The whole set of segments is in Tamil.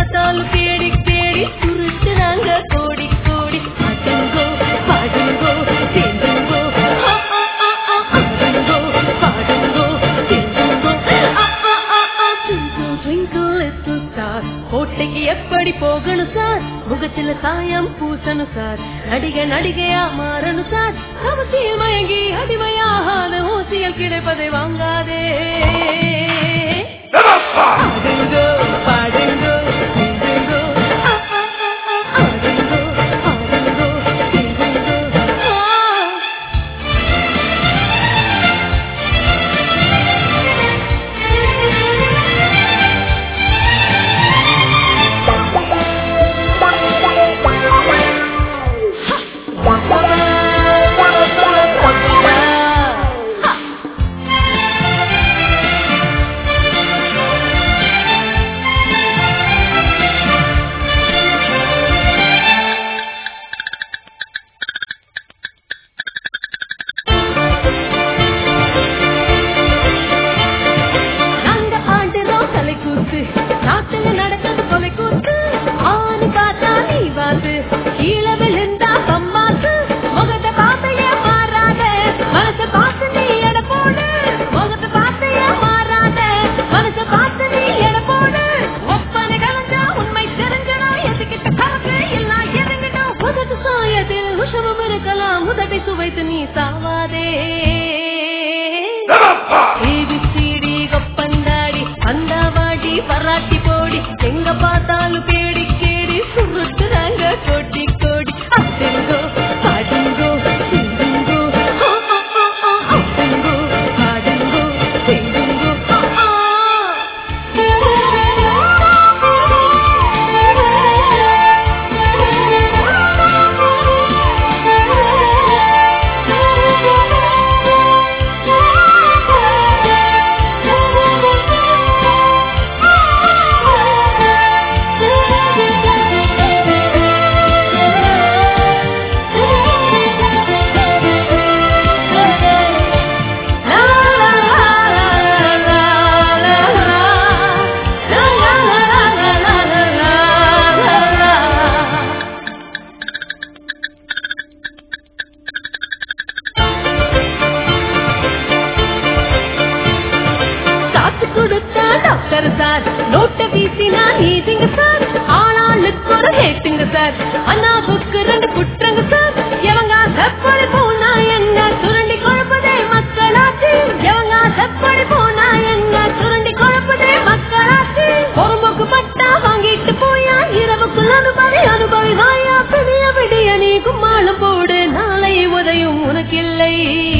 பார்த்தாலும் தேடி தேடி சுருட்டுறாங்க கோடி கோடி பாடுங்கோ பாடுங்கோ சேர்ந்துங்கோ ஆ, ஆ, ஆ, ஆ, ஆடுங்கோ பாடுங்கோ சேர்ந்துங்கோ ஆ, ஆ, ஆ, ஆ, twinkle, twinkle, little star. கோட்டைக்கு எப்படி போகணும் சார் முகத்துல சாயம் பூசணும் சார் நடிகை நடிகையா மாறணும் சார் அவசியம் மயங்கி அடிமையாகாத ஊசியல் கிடைப்பதை வாங்காதே பாடுங்கோ பாடுங்கோ சிந்துங்கோ ஆ, ஆ, ஆ, ஆ, ஆடுங்கோ பாடுங்கோ சிந்துங்கோ ஆ. நாங்க ஆடுறோம் தலைக்கூத்து நாட்டுல நடக்கிறது கொலைக்கூத்து ஆணி பார்த்தா நீ வாத்து கீழே விழுந்தா பம்மாத்து முகத்தை பார்த்தையே மாறாத மனசை பார்த்து நீ எட போடு முகத்தை பார்த்தையே மாறாத மனசை பார்த்து நீ எட போடு ஒப்பனை கலந்தா உண்மை தெரிஞ்சனா எதுக்கிட்ட கலக்கு எல்லாம் எதுங்கிட்டோம் உதட்டு சாயத்தில் விஷமம் இருக்கலாம் உதட்டை சுவைத்து நீ சாவாதே ஏபிசிடி கொப்பந்தாடி பந்தாவாடி பராட்டி போடி எங்க பார்த்தாலும் தேடி கேடி சுருட்டுறாங்க கோட்டி கோடி அத்துங்கோ பாடுங்கோ சிந்துங்கோ ஆ, ஆ, ஆ, ஆ, அத்துங்கோ பாடுங்கோ சிந்துங்கோ ஆ, காசு கொடுத்தா டாக்டர் சார் நோட்டை வீசினா நீதிங்க சார் ஆளாளுக்கு ஒரு ஹேட்டுங்க சார் அண்ணாவுக்கு ரெண்டு குற்றங்க சார் எவங்க செப்படி போனா என்ன சுரண்டி குழப்பதே மக்களாச்சு எவங்க செப்படி போனா என்ன சுரண்டி குழப்பதே மக்களாச்சு பொறுமுக்கு பட்டா வாங்கிட்டு போயா இரவுக்குள் அனுபவி அனுபவி வாயா பெரிய விடிய நீ கும்மாளம் போடு நாளை உதயும் உனக்கில்லை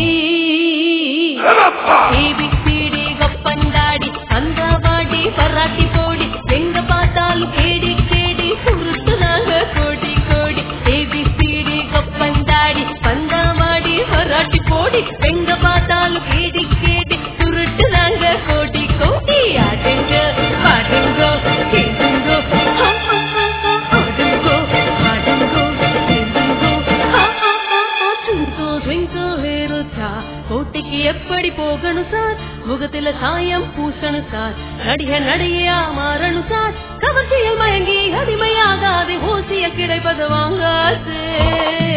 ஏபிசிடி கொப்பந்தாடி அந்தாவாடி பராட்டி போடி எங்க பார்த்தாலும் கேடி கேடி சுருட்டுனாங்க கோடி கோடி ஏபிசிடி கொப்பந்தாடி பந்தாவாடி பராட்டி போடி எங்க பார்த்தாலும் கேடி கேடி சுருட்டுனாங்க கோடி கோடி ஆடுங்க பாடுங்க கேளுங்க ஆ, ஆ, ஆ, ஆ, ஆடுங்கோ பாடுங்கோ கேளுங்கோ ஆ, ஆ, ஆ, ஆ, twinkle, twinkle, little star. கோட்டைக்கு எப்படி போகணும் சார் முகத்துல சாயம் பூசணும் சார் நடிக நடிகையா மாறணும் சார் கவர்ச்சியில் மயங்கி அடிமையாகாது ஊசிய கிடைப்பது வாங்காது